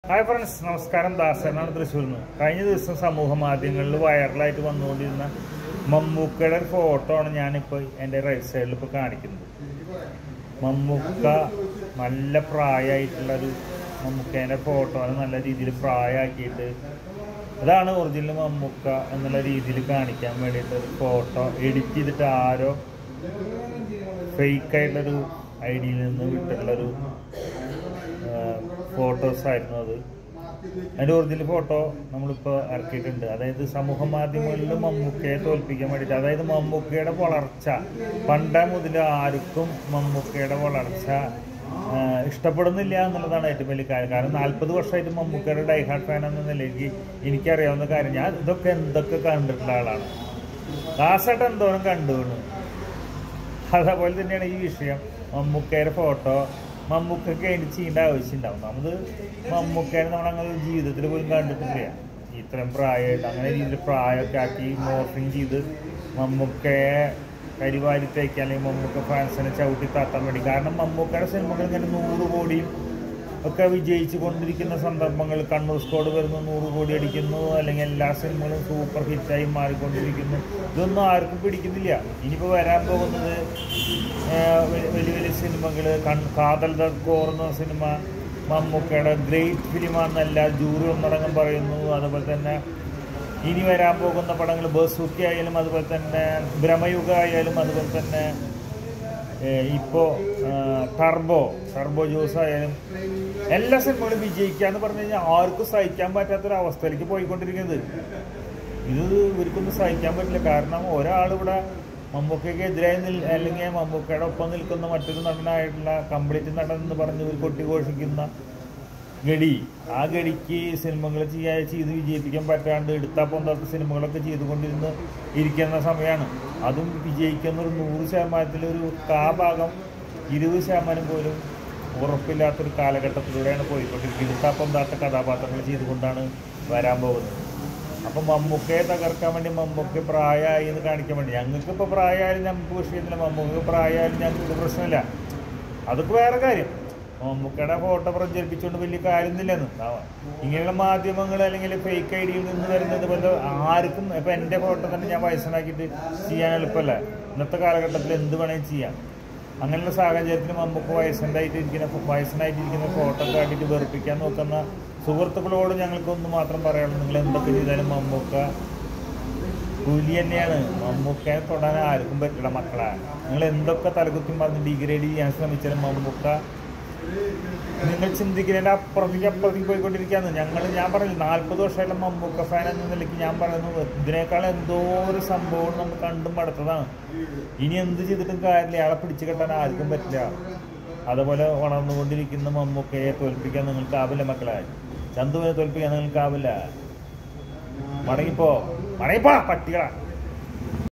hi friends നമസ്കാരം ദാസനാണ് തൃശ്ശൂരിൽ നിന്ന് കഴിഞ്ഞ ദിവസം സമൂഹ മാധ്യമങ്ങളിൽ വൈറലായിട്ട് വന്നുകൊണ്ടിരുന്ന മമ്മൂക്കയുടെ ഒരു ഫോട്ടോ ആണ് ഞാനിപ്പോൾ എൻ്റെ റൈറ്റ് സൈഡിൽ ഇപ്പോൾ കാണിക്കുന്നത് മമ്മൂക്ക നല്ല പ്രായമായിട്ടുള്ളൊരു മമ്മൂക്കേൻ്റെ ഫോട്ടോ നല്ല രീതിയിൽ പ്രായമാക്കിയിട്ട് അതാണ് ഒറിജിനൽ മമ്മൂക്ക എന്നുള്ള രീതിയിൽ കാണിക്കാൻ വേണ്ടിയിട്ട് ഒരു ഫോട്ടോ എഡിറ്റ് ചെയ്തിട്ട് ആരോ ഫേക്കായിട്ടുള്ളൊരു ഐഡിയിൽ നിന്ന് വിട്ടിട്ടുള്ളൊരു ഫോട്ടോസ് ആയിരുന്നു അത് അതിൻ്റെ ഒറിജിനൽ ഫോട്ടോ നമ്മളിപ്പോൾ ഇറക്കിയിട്ടുണ്ട് അതായത് സമൂഹ മാധ്യമങ്ങളിൽ മമ്മൂക്കയെ തോൽപ്പിക്കാൻ വേണ്ടിയിട്ട് അതായത് മമ്മൂക്കയുടെ വളർച്ച പണ്ടേ മുതൽ ആർക്കും മമ്മൂക്കയുടെ വളർച്ച ആ, ഇഷ്ടപ്പെടുന്നില്ല എന്നുള്ളതാണ് ഏറ്റവും വലിയ കാര്യം കാരണം നാൽപ്പത് വർഷമായിട്ട് മമ്മൂക്കയുടെ ഡൈഹാർഡ് ഫാൻ എന്ന നിലയ്ക്ക് എനിക്കറിയാവുന്ന കാര്യം ഞാൻ ഇതൊക്കെ എന്തൊക്കെ കണ്ടിട്ടുള്ള ആളാണ് ദാസായിട്ട് എന്തോരം കണ്ടുകൊണ്ട് അതേപോലെ തന്നെയാണ് ഈ വിഷയം മമ്മൂക്കയുടെ ഫോട്ടോ മമ്മൂക്കൊക്കെ അതിന് ചെയ്യേണ്ട ആവശ്യമുണ്ടാവും നമ്മൾ മമ്മൂക്കേനെ നമ്മളങ്ങനെ ജീവിതത്തിൽ പോലും കണ്ടിട്ടില്ല ഇത്രയും പ്രായമായിട്ട് അങ്ങനെ രീതിയിൽ പ്രായമൊക്കെ ആക്കി മോർഫിങ് ചെയ്ത് മമ്മൂക്കയെ കരിവാരി തേക്കാൻ അല്ലെങ്കിൽ മമ്മൂക്ക ഫാൻസിനെ ചവിട്ടി താത്താൻ വേണ്ടി കാരണം മമ്മൂക്കയുടെ സിനിമകൾ ഇങ്ങനെ നൂറ് കോടിയും ഒക്കെ വിജയിച്ചു കൊണ്ടിരിക്കുന്ന സന്ദർഭങ്ങൾ കണ്ണൂർ സ്കോഡ് വരുന്നു നൂറ് കോടി അടിക്കുന്നു അല്ലെങ്കിൽ എല്ലാ സിനിമകളും സൂപ്പർ ഹിറ്റായി മാറിക്കൊണ്ടിരിക്കുന്നു ഇതൊന്നും ആർക്കും പിടിക്കുന്നില്ല ഇനിയിപ്പോൾ വരാൻ പോകുന്നത് ആഹ് വലിയ വലിയ വലിയ സിനിമകൾ കൺ കാതൽ ദർക്കോർ എന്ന സിനിമ മമ്മൂക്കയുടെ ഗ്രേറ്റ് ഫിലിമാണെന്നല്ല ജൂറി ഒന്നടങ്കം പറയുന്നു അതുപോലെ തന്നെ ഇനി വരാൻ പോകുന്ന പടങ്ങൾ ബസൂക്കി ആയാലും അതുപോലെ തന്നെ ഭ്രമയുഗ ആയാലും അതുപോലെ തന്നെ ഇപ്പോൾ ടർബോ ടർബോ ജ്യൂസ് ആയാലും എല്ലാ സിനിമകളും വിജയിക്കുക എന്ന് പറഞ്ഞു കഴിഞ്ഞാൽ ആർക്കും സഹിക്കാൻ പറ്റാത്തൊരവസ്ഥയിലേക്ക് പോയിക്കൊണ്ടിരിക്കുന്നത് ഇത് ഇവർക്കൊന്നും സഹിക്കാൻ പറ്റില്ല കാരണം ഒരാളിവിടെ മമ്മൂക്കയ്ക്ക് എതിരായി നിൽ അല്ലെങ്കിൽ മമ്മൂക്കയുടെ ഒപ്പം നിൽക്കുന്ന മറ്റൊരു നടനായിട്ടുള്ള കംപ്ലീറ്റ് നടൻ എന്ന് പറഞ്ഞ് ഇവർ കൊട്ടിഘോഷിക്കുന്ന ഗഡി ആ ഗഡിക്ക് സിനിമകൾ ചെയ്യാ ചെയ്ത് വിജയിപ്പിക്കാൻ പറ്റാണ്ട് എടുത്താൽ പൊന്താത്ത സിനിമകളൊക്കെ ചെയ്തുകൊണ്ടിരുന്ന് ഇരിക്കുന്ന സമയമാണ് അതും വിജയിക്കുന്ന ഒരു നൂറ് ശതമാനത്തിൽ ഒരു കാ ഭാഗം ഇരുപത് ശതമാനം പോലും ഉറപ്പില്ലാത്തൊരു കാലഘട്ടത്തിലൂടെയാണ് പോയിക്കൊണ്ടിരിക്കുന്നത് എടുത്താൽ പൊന്താത്ത കഥാപാത്രങ്ങൾ ചെയ്തുകൊണ്ടാണ് വരാൻ പോകുന്നത് അപ്പം മമ്മൂക്കയെ തകർക്കാൻ വേണ്ടി മമ്മൂക്ക പ്രായമായി എന്ന് കാണിക്കാൻ വേണ്ടി ഞങ്ങൾക്ക് ഇപ്പോൾ പ്രായമായാലും ഞങ്ങൾക്ക് വിഷയമില്ല മമ്മൂക്ക് പ്രായമായാലും ഞങ്ങൾക്ക് പ്രശ്നമില്ല അതൊക്കെ വേറെ കാര്യം മമ്മൂക്കയുടെ ഫോട്ടോ പ്രചരിപ്പിച്ചുകൊണ്ട് വലിയ കാര്യമൊന്നുമില്ലെന്ന് ഇങ്ങനെയുള്ള മാധ്യമങ്ങൾ അല്ലെങ്കിൽ ഫേക്ക് ഐഡിയിൽ നിന്ന് വരുന്നത് പോലെ ആർക്കും ഇപ്പം എൻ്റെ ഫോട്ടോ തന്നെ ഞാൻ വയസ്സനാക്കിയിട്ട് ചെയ്യാൻ എളുപ്പമല്ല ഇന്നത്തെ കാലഘട്ടത്തിൽ എന്ത് വേണമെങ്കിലും ചെയ്യാം അങ്ങനെയുള്ള സാഹചര്യത്തിൽ നമുക്ക് വയസ്സനായിട്ട് ഇരിക്കുന്ന വയസ്സനായിട്ടിരിക്കുന്ന ഫോട്ടോ കാട്ടിയിട്ട് വെറുപ്പിക്കാൻ നോക്കുന്ന സുഹൃത്തുക്കളോട് ഞങ്ങൾക്ക് ഒന്ന് മാത്രം പറയാനുള്ളൂ നിങ്ങൾ എന്തൊക്കെ ചെയ്താലും മമ്മൂക്ക പുലി തന്നെയാണ് മമ്മൂക്കയെ തൊടാൻ ആർക്കും പറ്റില്ല മക്കളെ നിങ്ങൾ എന്തൊക്കെ തലകുത്തി പറഞ്ഞ് ഡിഗ്രേഡ് ചെയ്യാൻ ശ്രമിച്ചാലും മമ്മൂക്ക നിങ്ങൾ ചിന്തിക്കുന്നതിൻ്റെ അപ്പുറത്തേക്ക് അപ്പുറത്തേക്ക് പോയിക്കൊണ്ടിരിക്കുകയാണ് ഞങ്ങൾ ഞാൻ പറഞ്ഞു നാൽപ്പത് വർഷമായിട്ടുള്ള മമ്മൂക്ക ഫാൻ എന്ന നിലയ്ക്ക് ഞാൻ പറയുന്നത് ഇതിനേക്കാൾ എന്തോ ഒരു സംഭവം നമ്മൾ കണ്ടും മടുത്തതാണ് ഇനി എന്ത് ചെയ്തിട്ടും കാര്യമില്ല അയാളെ പിടിച്ചു കെട്ടാൻ ആർക്കും പറ്റില്ല അതുപോലെ വളർന്നുകൊണ്ടിരിക്കുന്ന മമ്മൂക്കയെ തോൽപ്പിക്കാൻ നിങ്ങൾക്കാവില്ല മക്കളെ ചന്തുവിനെ തോൽപ്പിക്കാൻ നിങ്ങൾക്കാവില്ല മടങ്ങിപ്പോ മടങ്ങിപ്പോ പട്ടികളാ